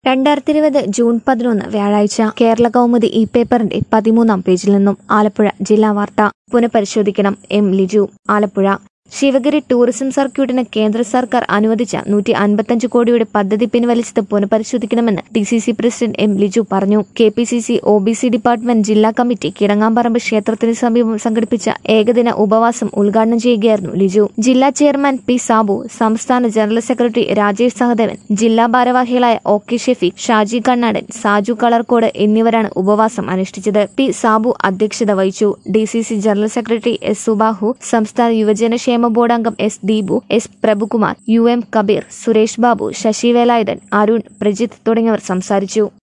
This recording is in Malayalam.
രണ്ടായിരത്തി ഇരുപത് ജൂൺ പതിനൊന്ന് വ്യാഴാഴ്ച കേരള കൗമുദി ഈ പേപ്പറിന്റെ പതിമൂന്നാം പേജിൽ നിന്നും ആലപ്പുഴ ജില്ലാ വാർത്ത പുനഃപരിശോധിക്കണം എം ലിജു ആലപ്പുഴ ശിവഗിരി ടൂറിസം സർക്യൂട്ടിന് കേന്ദ്ര സർക്കാർ അനുവദിച്ച നൂറ്റി അൻപത്തഞ്ച് കോടിയുടെ പദ്ധതി പിൻവലിച്ചത് പുനഃപരിശോധിക്കണമെന്ന് D C C president M Liju പറഞ്ഞു K P C C O B C department ജില്ലാ കമ്മിറ്റി കിടങ്ങാമ്പറമ്പ് ക്ഷേത്രത്തിന് സമീപം സംഘടിപ്പിച്ച ഏകദിന ഉപവാസം ഉദ്ഘാടനം ചെയ്യുകയായിരുന്നു ലിജു ജില്ലാ ചെയർമാൻ പി സാബു സംസ്ഥാന ജനറൽ സെക്രട്ടറി രാജേഷ് സഹദേവൻ ജില്ലാ ഭാരവാഹികളായ ഒ കെ ഷെഫീഖ് ഷാജി കണ്ണാടൻ സാജു കളർക്കോട് എന്നിവരാണ് ഉപവാസം അനുഷ്ഠിച്ചത് പി സാബു അധ്യക്ഷത വഹിച്ചു D C C general secretary S Subahu സംസ്ഥാന യുവജനക്ഷേമ ബോർഡ് അംഗം S Deepu S Prabhukumar U M Kabeer Suresh Babu Sasi Velayudhan Arun Prajith തുടങ്ങിയവർ സംസാരിച്ചു